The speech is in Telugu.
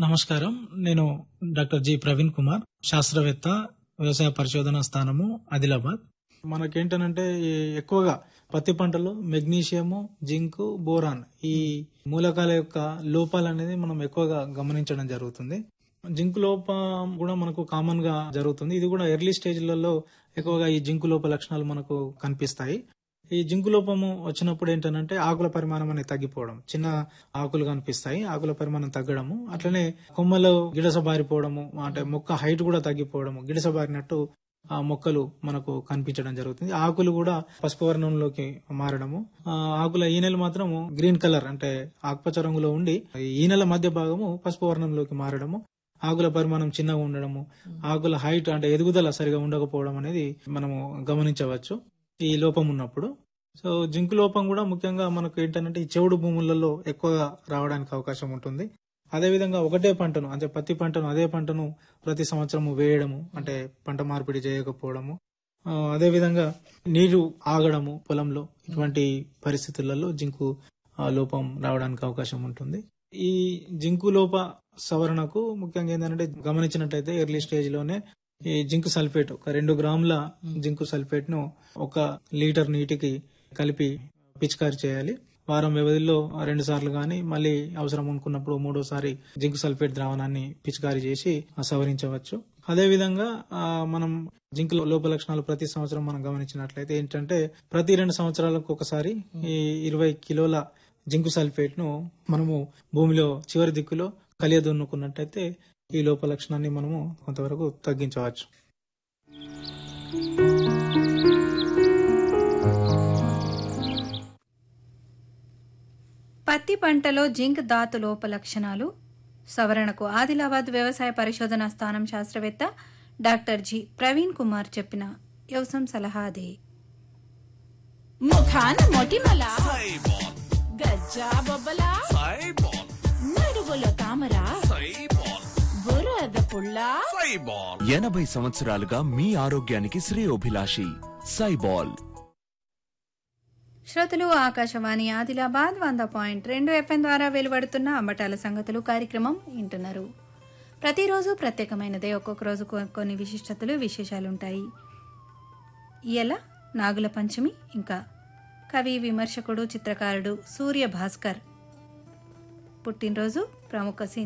నమస్కారం నేను డాక్టర్ జి ప్రవీణ్ కుమార్ శాస్త్రవేత్త వ్యవసాయ పరిశోధన స్థానము ఆదిలాబాద్ మనకేంటనంటే ఈ ఎక్కువగా పత్తి పంటలో మెగ్నీషియము జింక్ బోరాన్ ఈ మూలకాల యొక్క లోపాలు అనేది మనం ఎక్కువగా గమనించడం జరుగుతుంది జింక్ లోపం కూడా మనకు కామన్ గా జరుగుతుంది ఇది కూడా ఎర్లీ స్టేజ్లలో ఎక్కువగా ఈ జింకు లోప లక్షణాలు మనకు కనిపిస్తాయి ఈ జింకు లోపము వచ్చినప్పుడు ఏంటంటే ఆకుల పరిమాణం అనేది తగ్గిపోవడం చిన్న ఆకులు కనిపిస్తాయి ఆకుల పరిమాణం తగ్గడము అట్లనే కొమ్మలు గిడసబారిపోవడము అంటే మొక్క హైట్ కూడా తగ్గిపోవడము గిడసబారినట్టు ఆ మొక్కలు మనకు కనిపించడం జరుగుతుంది ఆకులు కూడా పసుపు వర్ణంలోకి మారడము ఆ ఆకుల ఈనెలు మాత్రము గ్రీన్ కలర్ అంటే ఆకుపచ్చ రంగులో ఉండి ఈ ఈనెల మధ్య భాగము పసుపు వర్ణంలోకి మారడము ఆకుల పరిమాణం చిన్నగా ఉండడము ఆకుల హైట్ అంటే ఎదుగుదల సరిగా ఉండకపోవడం అనేది మనము గమనించవచ్చు ఈ లోపం ఉన్నప్పుడు సో జింక్ లోపం కూడా ముఖ్యంగా మనకు ఏంటంటే ఈ చెవుడు భూములలో ఎక్కువగా రావడానికి అవకాశం ఉంటుంది అదేవిధంగా ఒకటే పంటను అంటే పత్తి పంటను అదే పంటను ప్రతి సంవత్సరము వేయడము అంటే పంట మార్పిడి చేయకపోవడము ఆ, అదేవిధంగా నీరు ఆగడము పొలంలో ఇటువంటి పరిస్థితులలో జింకు ఆ, లోపం రావడానికి అవకాశం ఉంటుంది ఈ జింకు లోప సవరణకు ముఖ్యంగా ఏంటంటే గమనించినట్లయితే ఎర్లీ స్టేజ్ లోనే ఈ జింక్ సల్ఫేట్ ఒక రెండు గ్రాముల జింకు సల్ఫేట్ ను ఒక లీటర్ నీటికి కలిపి పిచికారి చేయాలి వారం వ్యవధిలో రెండు సార్లు గాని మళ్ళీ అవసరం అనుకున్నప్పుడు మూడోసారి జింక్ సల్ఫేట్ ద్రావణాన్ని పిచికారి చేసి ఆ, సవరించవచ్చు అదే విధంగా ఆ, మనం జింక్ లో- లోప లక్షణాలు ప్రతి సంవత్సరం మనం గమనించినట్లయితే ఏంటంటే ప్రతి రెండు సంవత్సరాలకు ఒకసారి ఈ ఇరవై కిలోల జింకు సల్ఫేట్ ను మనము భూమిలో చివరి దిక్కులో కలియదున్నుకున్నట్టయితే ఈ లోప లక్షణాన్ని మనము కొంతవరకు తగ్గించవచ్చు పత్తి పంటలో జింక్ ధాతు లోప లక్షణాలు సవరణకు ఆదిలాబాద్ వ్యవసాయ పరిశోధనా స్థానం శాస్త్రవేత్త డాక్టర్ జి ప్రవీణ్ కుమార్ చెప్పిన వ్యవసాయం సలహా అదే ముఖాన మొటిమల గజ్జా బొబ్బల నడువులో తామర బురద పుల్ల ఎనభై సంవత్సరాలుగా మీ ఆరోగ్యానికి శ్రేయోభిలాషి సైబాల్ శ్రోతలు ఆకాశవాణి ఆదిలాబాద్ వంద పాయింట్ రెండు ఎఫ్ఎం ద్వారా వెలువడుతున్న అంబటాల సంగతులు కార్యక్రమం వింటున్నారు ప్రతిరోజు ప్రత్యేకమైనదే ఒక్కొక్క రోజు కొ- కొన్ని విశిష్టతలు విశేషాలుంటాయి ఇయల నాగుల పంచమి ఇంకా కవి విమర్శకుడు చిత్రకారుడు సూర్య భాస్కర్ పుట్టినరోజు ప్రముఖ సి